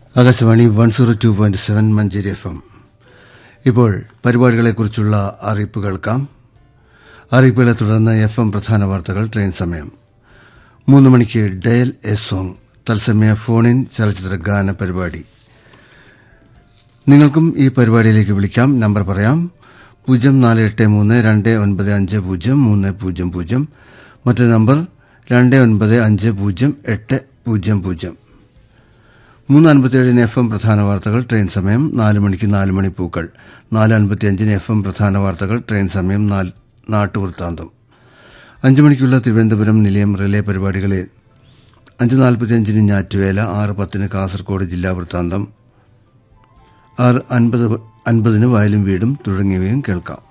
Akashvani one zero two point seven Manjeri F M ഇപ്പോൾ പരിപാടികളെക്കുറിച്ചുള്ള അറിയിപ്പ് കേൾക്കാം അറിയിപ്പുകളെ തുടർന്ന് എഫ് എം പ്രധാന വാർത്തകൾ ട്രെയിൻ സമയം മൂന്ന് മണിക്ക് ഡയൽ എ സോങ് തത്സമയ ഫോണിൻ ചലച്ചിത്ര ഗാന പരിപാടി നിങ്ങൾക്കും ഈ പരിപാടിയിലേക്ക് വിളിക്കാം നമ്പർ പറയാം പൂജ്യം നാല് എട്ട് മൂന്ന് രണ്ട് ഒൻപത് അഞ്ച് പൂജ്യം മൂന്ന് പൂജ്യം പൂജ്യം മറ്റൊരു നമ്പർ രണ്ട് ഒൻപത് അഞ്ച് പൂജ്യം എട്ട് പൂജ്യം പൂജ്യം മൂന്ന് അൻപത്തിയേഴിന് എഫ് എം പ്രധാന വാർത്തകൾ ട്രെയിൻ സമയം നാല് മണിക്ക് നാല് മണി പൂക്കൾ നാല് അൻപത്തിയഞ്ചിന് എഫ് എം പ്രധാന വാർത്തകൾ ട്രെയിൻ സമയം നാല് നാട്ടുവൃത്താന്തം അഞ്ച് മണിക്കുള്ള തിരുവനന്തപുരം നിലയം റിലേ പരിപാടികളിൽ അഞ്ച് നാൽപ്പത്തിയഞ്ചിന് ഞാറ്റുവേല ആറ് പത്തിന് കാസർഗോഡ് ജില്ലാ വൃത്താന്തം ആറ് അൻപത് അൻപതിന് വയലും വീടും തുടങ്ങിയവയും കേൾക്കാം